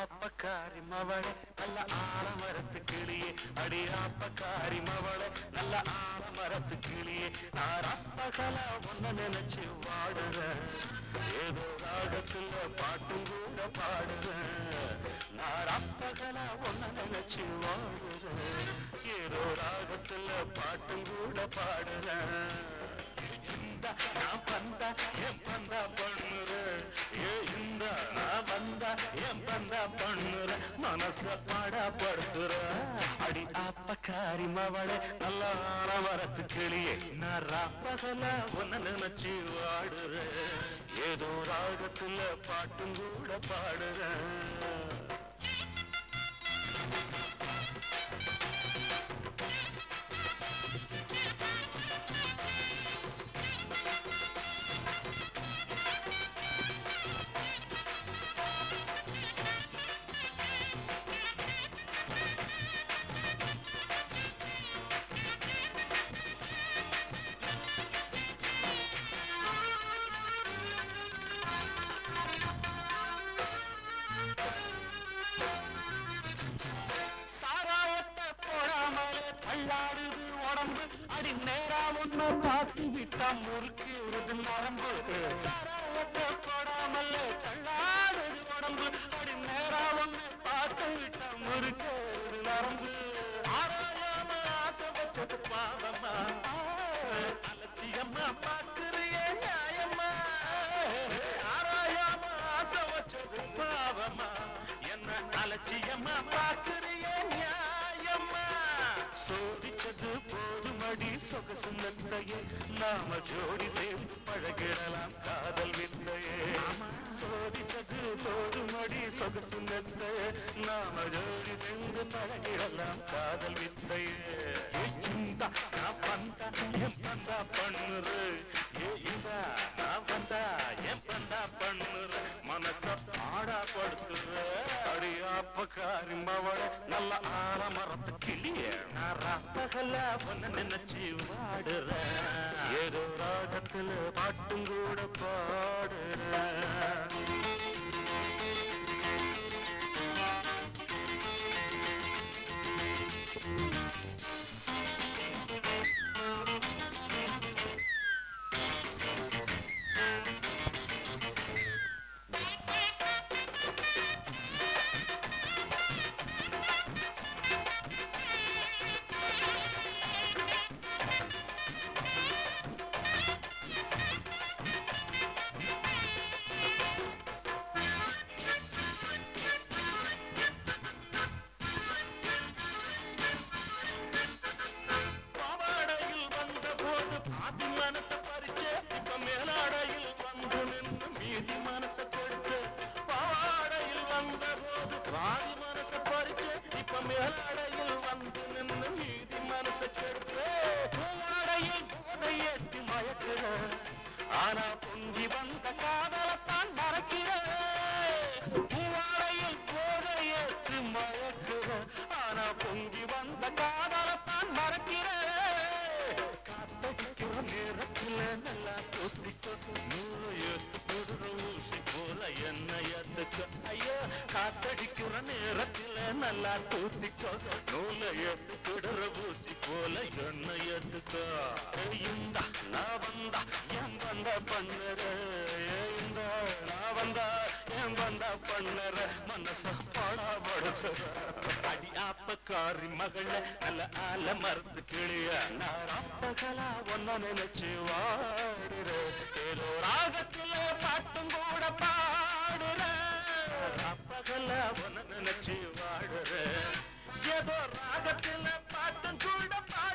ஆப்பக்காரி மவளே நல்ல ஆலமரத்து கிளியே அடி ஆப்பக்காரி மவளே நல்ல ஆலமரத்து கிளியே நான் அப்பகல ஒன்ன நினைச்சு வாடுறேன் ஏதோ ராகத்துல பாட்டும் கூட பாடுறேன் நான் அப்பகல ஒன்ன நினைச்சு வாடுறேன் ஏதோ ராகத்துல பாட்டும் கூட பாடுறேன் இந்த நான் வந்தா என் பந்தா பண்ணுற ஏ இந்த நான் வந்தா என் பந்தா பண்ணுற மனச பாடப்படுத்துற அடி அப்பக்காரி மவளே நல்ல வரத்து கிளியே நான் ராப்பகல உன்ன நினைச்சு வாடுற ஏதோ ராகத்துல பாட்டும் கூட பாடுறேன் சாராயத்தை போடாமலே தள்ளாடுது உடம்பு அடி நேரா ஒண்ணு பார்த்து விட்டா முறுக்கிடுது நரம்பு சாராயத்தை போடாமலே தள்ளாடுது உடம்பு அடி நேரா ஒண்ணு பார்த்து விட்டா முறுக்கிடுது நரம்பு ஆராயாம ஆசை வச்சது பாவமா அலட்சியம்மா பார்க்கிறியே நியாயமா ஆராயாம ஆசை வச்சது பாவமா என்ன அலட்சியமா பார்க்கிறியே நியாயமா சோதிச்சது போதுமடி சொகசு நத்தையே நாம ஜோடி சேர்ந்து பழகிடலாம் காதல் வித்தையே சோதிச்சது போதுமடி சொகசு நத்தையே நாம ஜோடி சேர்ந்து பழகிடலாம் காதல் வித்தையே ஏ இந்தா நான் வந்தா என் பந்தா பண்ணுற ஏ இந்தா நான் வந்தா என் பந்தா பண்ணுற மனச பாடா படுத்துற அடி அப்பக்காரி மவள நல்ல ஆலமரத்து கிளிய நான் ராப்பகல ஒன்னு நினைச்சு வாடுற ஏதோ ராகத்துல பாட்டும் கூட பாடுற பாவாடையில் வந்த போது பாதி மனச பறிச்ச இப்ப மேலாடையில் வந்து நின்று மீதி மனச கொடுத்து பாவாடையில் வந்த போது பாதி மனச பறிச்ச இப்ப மேலாடையில் வந்து நின்று மீதி மனச கெடுத்து பூவாடையில் போதை ஏற்றி மயக்குற ஆனா பொங்கி வந்த காதலத்தான் மறக்கிற பூவாடையில் போதை ஏற்றி மயக்குற ஆனா பொங்கி வந்த காதலத்தான் மறக்கிற காத்தடிக்கிற நேரத்துல நல்லா தொத்திக்கோ நூறு ஏத்து கொடுற ஊசி போல என்ன ஏத்துக்க ஐயோ காத்தடிக்கிற நேரத்துல நல்லா தூத்திக்கோ நூல ஏத்து கொடுற ஊசி போல என்ன ஏத்துக்கோ இந்த நான் வந்தா என் வந்த பண்ணுற இந்த நான் வந்தா என் வந்தா பண்ணுற மனச பாடாபடுத்துற அடி ஆப்பக்காரி மகள நல்ல ஆல மறுத்து கிளிய நான் அப்பகலா ஒன்ன நினைச்சு வாடுற ஏதோ ராகத்துல பாட்டும் கூட பாடுற அப்பகல ஒன்ன நினைச்சு வாடுற ஏதோ ராகத்துல பாட்டும் கூட பாடுற